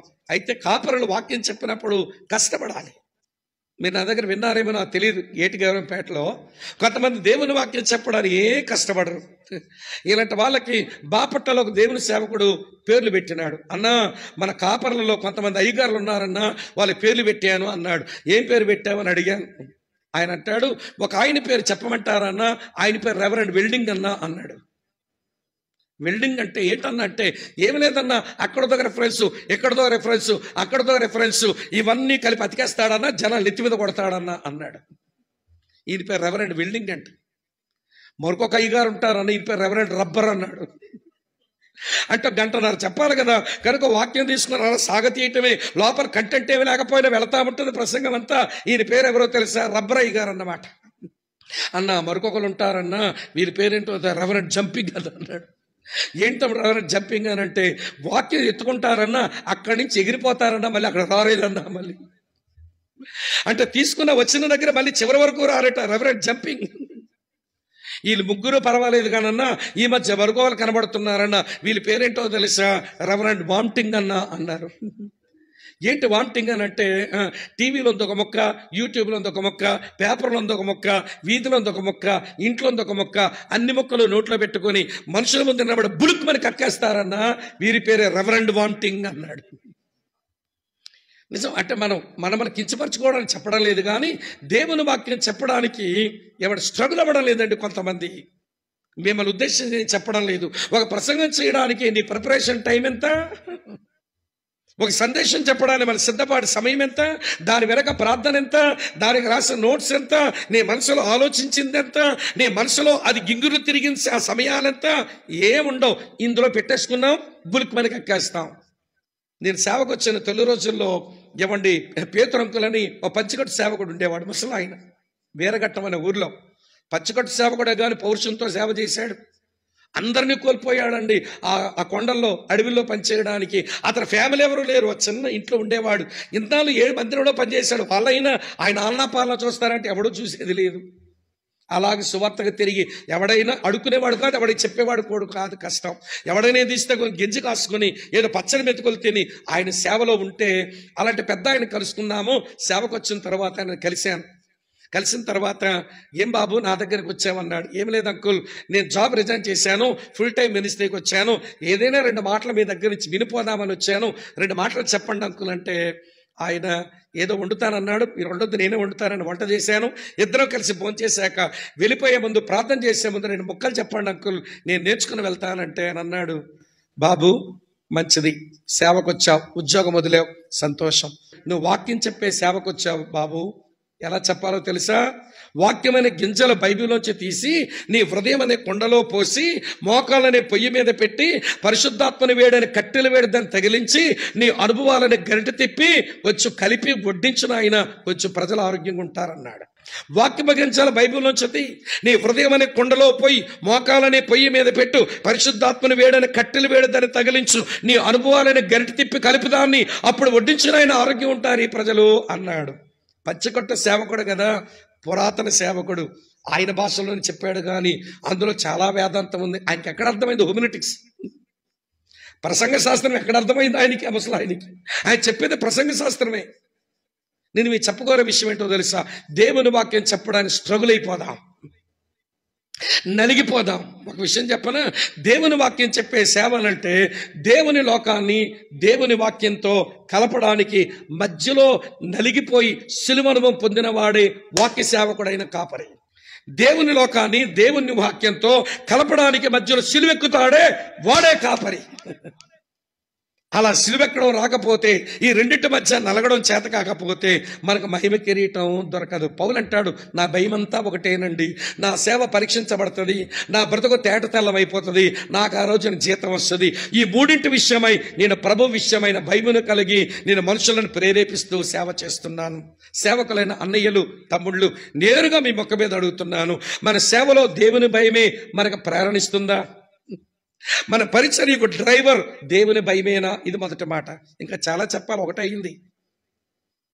అయితే కాపరులు వాక్యం చెప్పినప్పుడు కష్టపడాలి మీరు నా దగ్గర విన్నారేమో నాకు తెలియదు ఏటి గౌరవంపేటలో కొంతమంది దేవుని వాక్యం చెప్పడానికి ఏ కష్టపడరు ఇలాంటి వాళ్ళకి బాపట్టలో ఒక దేవుని సేవకుడు పేర్లు పెట్టినాడు అన్నా మన కాపర్లలో కొంతమంది అయ్యగారులు ఉన్నారన్నా వాళ్ళ పేర్లు పెట్టాను అన్నాడు ఏం పేరు పెట్టామని అడిగాను ఆయన అంటాడు ఒక ఆయన పేరు చెప్పమంటారన్నా ఆయన పేరు రెవరెండ్ వెల్డింగ్ అన్నా అన్నాడు వెల్డింగ్ అంటే ఏంటన్నా అంటే ఏమి లేదన్నా అక్కడదో రెఫరెన్స్ ఎక్కడదో రెఫరెన్స్ అక్కడదో రెఫరెన్స్ ఇవన్నీ కలిపి అతికేస్తాడన్నా జనాలు నెత్తి మీద కొడతాడన్నా అన్నాడు ఈయన పేరు రెవరెండ్ వెల్డింగ్ అంట మరొక అయ్యగారు ఉంటారన్న ఈయన పేరు రెవరెండ్ రబ్బర్ అన్నాడు అంటే గంటన్నర చెప్పాలి కదా కనుక వాక్యం తీసుకుని అలా సాగతీయటమే లోపల కంటెంట్ ఏమి లేకపోయినా వెళతా ఉంటుంది ప్రసంగం అంతా ఈయన పేరు ఎవరో తెలుసా రబ్బరయ్య గారు అన్నమాట అన్న మరొకరు ఉంటారన్న వీరి పేరేంటో రెవరెంట్ జంపింగ్ అని అన్నాడు ఏంటో రెవరెంట్ జంపింగ్ అని అంటే వాక్యం ఎత్తుకుంటారన్నా అక్కడి నుంచి ఎగిరిపోతారన్నా మళ్ళీ అక్కడ రాలేదన్నా మళ్ళీ అంటే తీసుకున్న వచ్చిన దగ్గర మళ్ళీ చివరి వరకు రారట రెవరెంట్ జంపింగ్ వీళ్ళు ముగ్గురు పర్వాలేదు కానన్నా ఈ మధ్య వర్గోలు కనబడుతున్నారన్న వీళ్ళ పేరేంటో తెలుసా రెవరెంట్ వామిటింగ్ అన్న అన్నారు ఏంటి వామిటింగ్ అని అంటే ఆ, టీవీలో ఉంది ఒక మొక్క యూట్యూబ్లో ఉంది ఒక మొక్క పేపర్లో ఉంది ఒక మొక్క వీధిలో ఉంది ఒక మొక్క ఇంట్లో ఉంది ఒక మొక్క అన్ని మొక్కలు నోట్లో పెట్టుకొని మనుషుల ముందు నిలబడి బులుక్ మని కక్కేస్తారన్న వీరి పేరే రెవరెండ్ వామిటింగ్ అన్నాడు నిజం అంటే మనం మనం మన కించపరచుకోవడానికి చెప్పడం లేదు కానీ దేవుని వాక్యం చెప్పడానికి ఎవడు స్ట్రగుల్ అవ్వడం లేదండి కొంతమంది మిమ్మల్ని ఉద్దేశించి నేను చెప్పడం లేదు ఒక ప్రసంగం చేయడానికి నీ ప్రిపరేషన్ టైం ఎంత ఒక సందేశం చెప్పడానికి మన సిద్ధపాటు సమయం ఎంత దాని వెనక ప్రార్థన ఎంత దానికి రాసిన నోట్స్ ఎంత నీ మనసులో ఆలోచించింది ఎంత నీ మనసులో అది గింగురు తిరిగించే ఆ సమయాలెంత ఏముండవు ఇందులో పెట్టేసుకున్నాం బులికి మనకి ఎక్కేస్తాం నేను సేవకు వచ్చిన తొలి రోజుల్లో ఏమండి పేతురంకులని ఒక పంచికట్టు సేవకుడు ఉండేవాడు ముసలి ఆయన వీరఘట్టం అనే ఊర్లో పచ్చికట్టు సేవకుడే కానీ పౌరుషంతో సేవ చేశాడు అందరినీ కోల్పోయాడండి ఆ ఆ కొండల్లో అడవిలో పనిచేయడానికి అతని ఫ్యామిలీ ఎవరు లేరు ఒక చిన్న ఇంట్లో ఉండేవాడు ఇంతాలు ఏడు మందిరంలో పనిచేశాడు వాళ్ళైనా ఆయన ఆలనా పాలన చూస్తారంటే ఎవడూ చూసేది లేదు అలాగే సువార్తగా తిరిగి ఎవడైనా అడుక్కునేవాడు కాదు ఎవడికి చెప్పేవాడు కూడా కాదు కష్టం ఎవడైనా తీస్తే కొంచెం గింజి కాసుకొని ఏదో పచ్చడి మెతుకులు తిని ఆయన సేవలో ఉంటే అలాంటి పెద్ద ఆయన కలుసుకున్నాము సేవకు వచ్చిన తర్వాత ఆయన కలిశాను కలిసిన తర్వాత ఏం బాబు నా దగ్గరికి వచ్చామన్నాడు ఏం లేదు అంకుల్ నేను జాబ్ రిజైన్ చేశాను ఫుల్ టైం మినిస్ట్రీకి వచ్చాను ఏదైనా రెండు మాటలు మీ దగ్గర నుంచి వినిపోదామని వచ్చాను రెండు మాటలు చెప్పండి అంకుల్ అంటే ఆయన ఏదో వండుతానన్నాడు మీరు వండొద్దు నేనే వండుతానని వంట చేశాను ఇద్దరం కలిసి భోజనం చేశాక వెళ్ళిపోయే ముందు ప్రార్థన చేసే ముందు రెండు ముక్కలు చెప్పండి అంకుల్ నేను నేర్చుకుని వెళ్తానంటే అని అన్నాడు బాబు మంచిది సేవకొచ్చావు ఉద్యోగం వదిలేవు సంతోషం నువ్వు వాక్యం చెప్పే సేవకొచ్చావు బాబు ఎలా చెప్పాలో తెలుసా వాక్యమైన గింజల బైబిల్లోంచి తీసి నీ హృదయం అనే కొండలో పోసి మోకాలనే పొయ్యి మీద పెట్టి పరిశుద్ధాత్మని వేడని కట్టెలు వేడి దాన్ని తగిలించి నీ అనుభవాలని గరిట తిప్పి వచ్చి కలిపి వడ్డించిన ఆయన వచ్చి ప్రజలు ఆరోగ్యంగా ఉంటారన్నాడు వాక్య గింజల బైబిల్లోంచి తీ. నీ హృదయం అనే కొండలో పోయి మోకాలనే పొయ్యి మీద పెట్టు పరిశుద్ధాత్మని వేడని కట్టెలు వేడి దాన్ని తగిలించు నీ అనుభవాలని గరిట తిప్పి కలిపిదాన్ని అప్పుడు వడ్డించిన ఆయన ఆరోగ్యం ఉంటారు ఈ ప్రజలు అన్నాడు పచ్చికొట్ట సేవకుడు కదా పురాతన సేవకుడు ఆయన భాషలోనే చెప్పాడు కానీ అందులో చాలా వేదాంతం ఉంది ఆయనకి ఎక్కడ అర్థమైంది హోమినటిక్స్ ప్రసంగ శాస్త్రం ఎక్కడ అర్థమైంది ఆయనకి అసలు ఆయనకి ఆయన చెప్పేది ప్రసంగ శాస్త్రమే నేను మీకు చెప్పుకోరే విషయం ఏంటో తెలుసా దేవుని వాక్యం చెప్పడానికి స్ట్రగుల్ అయిపోదాం నలిగిపోదాం ఒక విషయం చెప్పనా దేవుని వాక్యం చెప్పే సేవలంటే దేవుని లోకాన్ని దేవుని వాక్యంతో కలపడానికి మధ్యలో నలిగిపోయి సిలువనుభవం పొందిన వాడే వాక్య సేవకుడైన కాపరి దేవుని లోకాన్ని దేవుని వాక్యంతో కలపడానికి మధ్యలో సిలువెక్కుతాడే వాడే కాపరి అలా సిలువెక్కడం రాకపోతే ఈ రెండింటి మధ్య నలగడం చేత కాకపోతే మనకు మహిమ కిరీటం దొరకదు పౌలు అంటాడు నా భయమంతా ఒకటేనండి నా సేవ పరీక్షించబడుతుంది నా బ్రతుకు తేట తెల్లమైపోతుంది నాకు ఆ రోజున జీతం వస్తుంది ఈ మూడింటి విషయమై నేను ప్రభు విషయమైన భయమును కలిగి నేను మనుషులను ప్రేరేపిస్తూ సేవ చేస్తున్నాను సేవకులైన అన్నయ్యలు తమ్ముళ్ళు నేరుగా మీ మొక్క మీద అడుగుతున్నాను మన సేవలో దేవుని భయమే మనకు ప్రేరణిస్తుందా మన పరిచర్యకు డ్రైవర్ దేవుని భయమేనా ఇది మొదటి మాట ఇంకా చాలా చెప్పాలి ఒకటయింది